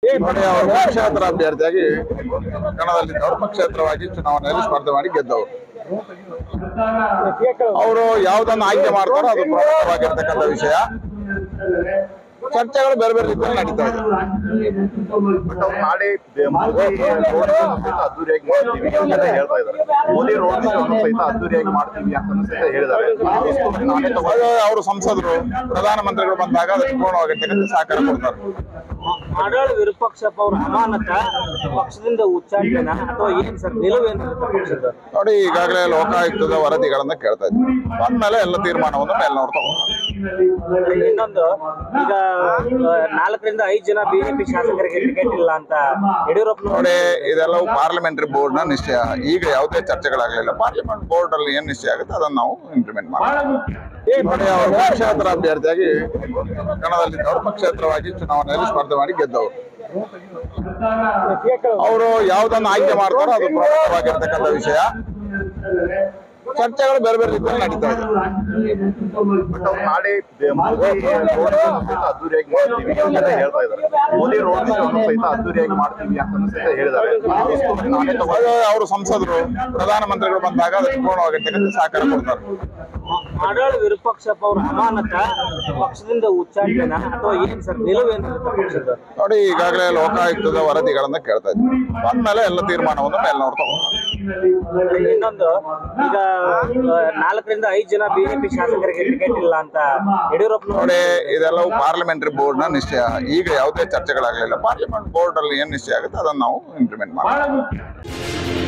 ನೋಡಿ ಅವರು ಪಕ್ಷೇತರ ಅಭ್ಯರ್ಥಿಯಾಗಿ ಕಣದಲ್ಲಿದ್ದವರು ಪಕ್ಷೇತರವಾಗಿ ಚುನಾವಣೆಯಲ್ಲಿ ಸ್ಪರ್ಧೆ ಮಾಡಿ ಗೆದ್ದವರು ಅವರು ಯಾವುದನ್ನು ಆಯ್ಕೆ ಮಾಡ್ತಾರೋ ಅದು ಪ್ರಮುಖವಾಗಿರ್ತಕ್ಕಂಥ ವಿಷಯ ಚರ್ಚೆಗಳು ಬೇರೆ ಬೇರೆ ರೀತಿಯಲ್ಲಿ ನಡೀತಾ ಇದೆ ಬಟ್ ಅವ್ರು ನಾಳೆ ಬೆ- ಮೋದಿ ರೋಡ್ ಶೋ ಸಹಿತ ಅದ್ದೂರಿಯಾಗಿ ಮಾಡ್ತೀವಿ ಅಂತ ಹೇಳ್ತಾ ಇದ್ದಾರೆ ಮೋದಿ ರೋಡ್ ಶೋ ಸಹಿತ ಅದ್ದೂರಿಯಾಗಿ ಮಾಡ್ತೀವಿ ಅಂತ ಸಹಿತ ಹೇಳಿದ್ದಾರೆ ನಾನೇ ತಗೋ ಅದು ಅವರು ಸಂಸದರು ಪ್ರಧಾನಮಂತ್ರಿಗಳು ಬಂದಾಗ ಅದಕ್ಕೆ ಪೂರ್ಣವಾಗಿರ್ತಕ್ಕಂಥ ಸಹಕಾರ ಕೊಡ್ತಾರೆ ಆಡಳಿತ ವಿರೂಪಾಕ್ಷ ಅವ್ರ ಅಮಾನತ ಪಕ್ಷದಿಂದ ಉಚ್ಚಾಟನೆನ ಅಥವಾ ಏನ್ ಸರ್ ನಿಲುವೇನಿರುತ್ತೆ ಪಕ್ಷದ ನೋಡಿ ಈಗಾಗಲೇ ಲೋಕಾಯುಕ್ತದ ವರದಿಗಳನ್ನ ಕೇಳ್ತಾ ಇದ್ವಿ ಬಂದ್ಮೇಲೆ ಎಲ್ಲ ತೀರ್ಮಾನವನ್ನು ಮೇಲ್ನೋಡ್ತಾ ಹೋಗ್ತಾರೆ ಇನ್ನೊಂದು ಈಗ ಆ, ನಾಲ್ಕರಿಂದ ಐದು ಜನ ಬಿಜೆಪಿ ಶಾಸಕರಿಗೆ ಟಿಕೆಟ್ ಇಲ್ಲ ಅಂತ ಯಡಿಯೂರಪ್ಪ ನೋಡಿ ಇದೆಲ್ಲವೂ ಪಾರ್ಲಿಮೆಂಟರಿ ಬೋರ್ಡ್ ನ ನಿಶ್ಚಯ ಈಗ ಯಾವುದೇ ಚರ್ಚೆಗಳಾಗಲಿಲ್ಲ ಪಾರ್ಲಿಮೆಂಟ್ ಬೋರ್ಡ್ ಅಲ್ಲಿ ಏನ್ ನಿಶ್ಚಯ ಆಗುತ್ತೆ ಅದನ್ನ ನಾವು ಇಂಪ್ಲಿಮೆಂಟ್ ಮಾಡ್ತೀವಿ ನೋಡಿ ಅವರು ಪಕ್ಷೇತರ ಅಭ್ಯರ್ಥಿಯಾಗಿ ಕಣದಲ್ಲಿದ್ದವರು ಪಕ್ಷೇತರವಾಗಿ ಚುನಾವಣೆಯಲ್ಲಿ ಸ್ಪರ್ಧೆ ಮಾಡಿ ಗೆದ್ದವರು ಅವರು ಯಾವುದನ್ನು ಆಯ್ಕೆ ಮಾಡ್ತಾರೋ ಅದು ಪ್ರಮುಖವಾಗಿರ್ತಕ್ಕಂಥ ವಿಷಯ ಚರ್ಚೆಗಳು ಬೇರೆ ಬೇರೆ ರೀತಿಯಲ್ಲಿ ನಡೀತಾ ಇದೆ ಬಟ್ ಅವ್ರು ನಾಳೆ ಬೆ- ಮೋದಿ ರೋಡ್ ಶೋ ಸಹಿತ ಅದ್ದೂರಿಯಾಗಿ ಮಾಡ್ತೀವಿ ಅಂತ ಹೇಳ್ತಾ ಇದ್ದಾರೆ ಮೋದಿ ರೋಡ್ ಶೋ ಸಹಿತ ಅದ್ದೂರಿಯಾಗಿ ಮಾಡ್ತೀವಿ ಅಂತ ಸಹಿತ ಹೇಳಿದ್ದಾರೆ ನಾನೇ ತಗೋ ಅದು ಅವರು ಸಂಸದರು ಪ್ರಧಾನಮಂತ್ರಿಗಳು ಬಂದಾಗ ಅದಕ್ಕೆ ಪೂರ್ಣವಾಗಿರ್ತಕ್ಕಂಥ ಸಹಕಾರ ಕೊಡ್ತಾರೆ ಆಡಳಿತ ವಿರೂಪಾಕ್ಷ ಅವ್ರ ಅಮಾನತ ಪಕ್ಷದಿಂದ ಉಚ್ಚಾಟನೆನ ಅಥವಾ ಏನ್ ಸರ್ ನಿಲುವೇನಿರುತ್ತೆ ಪಕ್ಷದ ನೋಡಿ ಈಗಾಗಲೇ ಲೋಕಾಯುಕ್ತದ ವರದಿಗಳನ್ನ ಕೇಳ್ತಾ ಇದ್ವಿ ಬಂದ್ಮೇಲೆ ಎಲ್ಲ ತೀರ್ಮಾನವನ್ನು ಮೇಲ್ನೋಡ್ತಾ ಹೋಗ್ತಾರೆ ಇನ್ನೊಂದು ಈಗ ಆ, ನಾಲ್ಕರಿಂದ ಐದು ಜನ ಬಿಜೆಪಿ ಶಾಸಕರಿಗೆ ಟಿಕೆಟ್ ಇಲ್ಲ ಅಂತ ಯಡಿಯೂರಪ್ಪ ನೋಡಿ ಇದೆಲ್ಲವೂ ಪಾರ್ಲಿಮೆಂಟರಿ ಬೋರ್ಡ್ ನ ನಿಶ್ಚಯ ಈಗ ಯಾವುದೇ ಚರ್ಚೆಗಳಾಗಲಿಲ್ಲ ಪಾರ್ಲಿಮೆಂಟ್ ಬೋರ್ಡ್ ಅಲ್ಲಿ ಏನ್ ನಿಶ್ಚಯ ಆಗುತ್ತೆ ಅದನ್ನ ನಾವು ಇಂಪ್ಲಿಮೆಂಟ್ ಮಾಡ್ತೀವಿ